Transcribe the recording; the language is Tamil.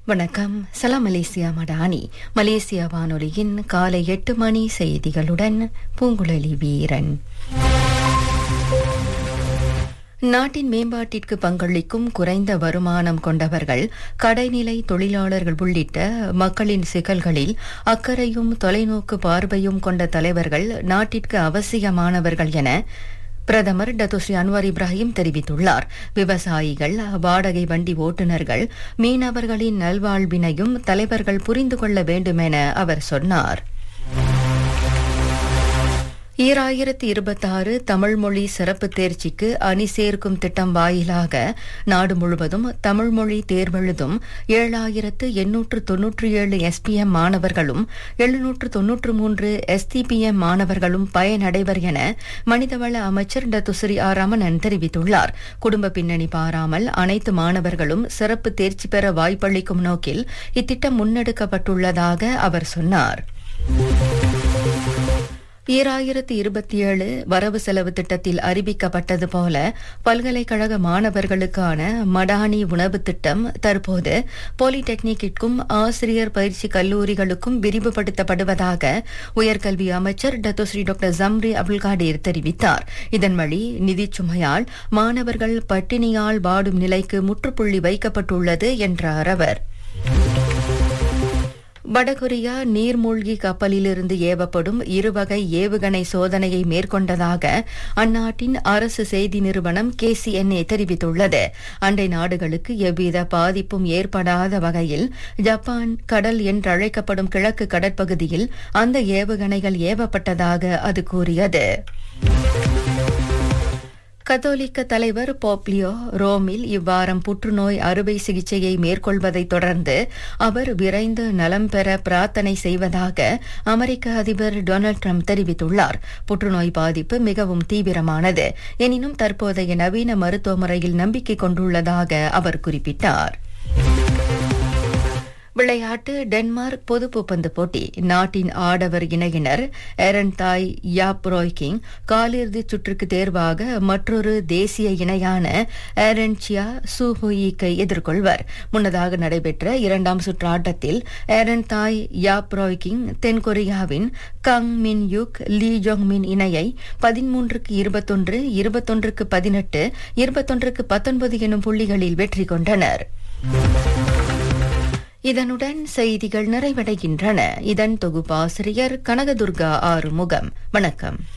வணக்கம் சலாம் மலேசியா மடானி மலேசியா வானொலியின் காலை எட்டு மணி செய்திகளுடன் பூங்குழலி வீரன் நாட்டின் மேம்பாட்டிற்கு பங்களிக்கும் குறைந்த வருமானம் கொண்டவர்கள் கடைநிலை தொழிலாளர்கள் உள்ளிட்ட மக்களின் சிக்கல்களில் அக்கறையும் தொலைநோக்கு பார்வையும் கொண்ட தலைவர்கள் நாட்டிற்கு அவசியமானவர்கள் என பிரதமர் டத்துஸ்ரீ அன்வார் இப்ராஹிம் தெரிவித்துள்ளார் விவசாயிகள் வாடகை வண்டி ஓட்டுநர்கள் மீனவர்களின் நல்வாழ்வினையும் தலைவர்கள் புரிந்து கொள்ள வேண்டும் என அவர் சொன்னார் ஈராயிரத்தி இருபத்தாறு தமிழ் மொழி சிறப்பு தேர்ச்சிக்கு அணி சேர்க்கும் திட்டம் வாயிலாக நாடு முழுவதும் தமிழ் மொழி தேர்வெழுதும் ஏழாயிரத்து எண்ணூற்று தொன்னூற்றி ஏழு எஸ்பிஎம் மாணவர்களும் எழுநூற்று தொன்னூற்று மூன்று எஸ்டிபிஎம் மாணவர்களும் பயனடைவர் என மனிதவள அமைச்சர் டத்துஸ்ரீ ஆர் ரமணன் தெரிவித்துள்ளார் குடும்ப பின்னணி பாராமல் அனைத்து மாணவர்களும் சிறப்பு தேர்ச்சி பெற வாய்ப்பளிக்கும் நோக்கில் இத்திட்டம் முன்னெடுக்கப்பட்டுள்ளதாக அவர் சொன்னார் ஈராயிரத்தி இருபத்தி ஏழு வரவு செலவு திட்டத்தில் அறிவிக்கப்பட்டது போல பல்கலைக்கழக மாணவர்களுக்கான மடானி உணவு திட்டம் தற்போது பாலிடெக்னிக்கிற்கும் ஆசிரியர் பயிற்சி கல்லூரிகளுக்கும் விரிவுபடுத்தப்படுவதாக உயர்கல்வி அமைச்சர் Dato Sri doctor Zambry Abdul Kadir தெரிவித்தார் இதன் வழி நிதிச் சுமையால் மாணவர்கள் பட்டினியால் வாடும் நிலைக்கு முற்றுப்புள்ளி வைக்கப்பட்டுள்ளது என்றார் அவர் வடகொரியா நீர்மூழ்கி கப்பலிலிருந்து ஏவப்படும் இருவகை ஏவுகணை சோதனையை மேற்கொண்டதாக அந்நாட்டின் அரசு செய்தி நிறுவனம் கேசிஎன்ஏ தெரிவித்துள்ளது அண்டை நாடுகளுக்கு எவ்வித பாதிப்பும் ஏற்படாத வகையில் ஜப்பான் கடல் என்றழைக்கப்படும் கிழக்கு கடற்பகுதியில் அந்த ஏவுகணைகள் ஏவப்பட்டதாக அது கூறியது கத்தோலிக்க தலைவர் போப்லியோ ரோமில் இவ்வாரம் புற்றுநோய் அறுவை சிகிச்சையை மேற்கொள்வதை தொடர்ந்து அவர் விரைந்து நலம் பெற பிரார்த்தனை செய்வதாக அமெரிக்க அதிபர் டொனால்டு ட்ரம்ப் தெரிவித்துள்ளார் புற்றுநோய் பாதிப்பு மிகவும் தீவிரமானது எனினும் தற்போதைய நவீன மருத்துவ முறையில் நம்பிக்கை கொண்டுள்ளதாக அவர் குறிப்பிட்டார் விளையாட்டு டென்மார்க் பொது பூப்பந்து போட்டி நாட்டின் ஆடவர் இணையினர் எரன் தாய் யாப் ரோய்கிங் காலிறுதிச் சுற்றுக்கு தேர்வாக மற்றொரு தேசிய இணையான ஏரன்சியா சூஹுயிக்கை எதிர்கொள்வர் முன்னதாக நடைபெற்ற இரண்டாம் சுற்று ஆட்டத்தில் ஏரன் தாய் யாப் ரோய்கிங் தென்கொரியாவின் கங் மின் யுக் லீ ஜோங் மின் இணையை பதிமூன்றுக்கு இருபத்தொன்று இருபத்தொன்றுக்கு பதினெட்டு இருபத்தொன்றுக்கு பத்தொன்பது எனும் புள்ளிகளில் வெற்றி கொண்டனர் இதனுடன் செய்திகள் நிறைவடைகின்றன இதன் தொகுப்பாசிரியர் கனகதுர்கா ஆறுமுகம் வணக்கம்